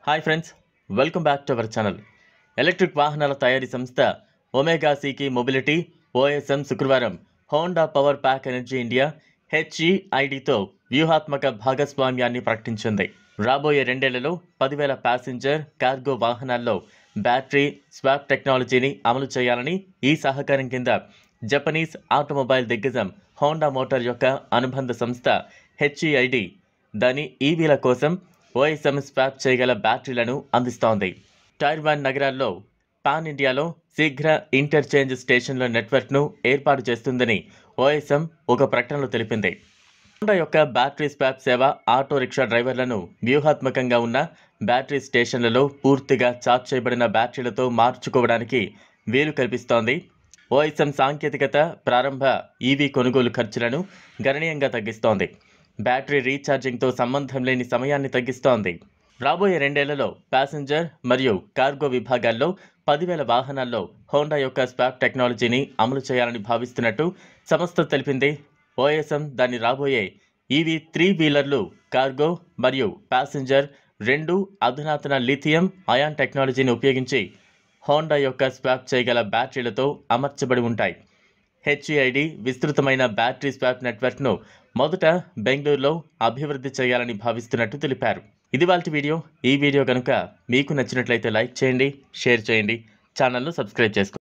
hi friends welcome back to our channel electric వాహనాల తయారీ సంస్థ ఒమేగా సీకి మొబిలిటీ ఓఎస్ఎం శుక్రవారం Honda power pack energy India హెచ్ఈఐడితో వ్యూహాత్మక భాగస్వామ్యాన్ని ప్రకటించింది రాబోయే రెండేళ్లలో పదివేల ప్యాసింజర్ కార్గో వాహనాల్లో బ్యాటరీ స్వాప్ టెక్నాలజీని అమలు చేయాలని ఈ సహకారం కింద జపనీస్ ఆటోమొబైల్ దిగ్గజం హోండా మోటార్ యొక్క అనుబంధ సంస్థ హెచ్ఈఐడి దాని ఈవీల కోసం ఓఎస్ఎం స్వాప్ చేయగల బ్యాటరీలను అందిస్తోంది టైర్ వన్ నగరాల్లో పాన్ ఇండియాలో శీఘ్ర ఇంటర్చేంజ్ స్టేషన్ల నెట్వర్క్ను ఏర్పాటు చేస్తుందని ఓఎస్ఎం ఒక ప్రకటనలో తెలిపింది హోండా యొక్క బ్యాటరీ స్వాప్ సేవ ఆటో రిక్షా డ్రైవర్లను వ్యూహాత్మకంగా ఉన్న బ్యాటరీ స్టేషన్లలో పూర్తిగా చార్జ్ చేయబడిన బ్యాటరీలతో మార్చుకోవడానికి వీలు కల్పిస్తోంది ఓఎస్ఎం సాంకేతికత ప్రారంభ ఈవీ కొనుగోలు ఖర్చులను గణనీయంగా తగ్గిస్తోంది బ్యాటరీ రీఛార్జింగ్తో సంబంధం లేని సమయాన్ని తగ్గిస్తోంది రాబోయే రెండేళ్లలో ప్యాసింజర్ మరియు కార్గో విభాగాల్లో పదివేల వాహనాల్లో హోండా యొక్క స్పాప్ టెక్నాలజీని అమలు చేయాలని భావిస్తున్నట్టు సంస్థ తెలిపింది ఓఎస్ఎం దాని రాబోయే ఈవీ త్రీ వీలర్లు కార్గో మరియు ప్యాసింజర్ రెండు అధునాతన లిథియం అయాన్ టెక్నాలజీని ఉపయోగించి హోండా యొక్క స్వాప్ చేయగల బ్యాటరీలతో అమర్చబడి ఉంటాయి హెచ్ఈఐడి విస్తృతమైన బ్యాటరీ స్వాప్ నెట్వర్క్ను మొదట బెంగళూరులో అభివృద్ధి చేయాలని భావిస్తున్నట్టు తెలిపారు ఇది వాళ్ళ వీడియో ఈ వీడియో కనుక మీకు నచ్చినట్లయితే లైక్ చేయండి షేర్ చేయండి ఛానల్ను సబ్స్క్రైబ్ చేసుకోండి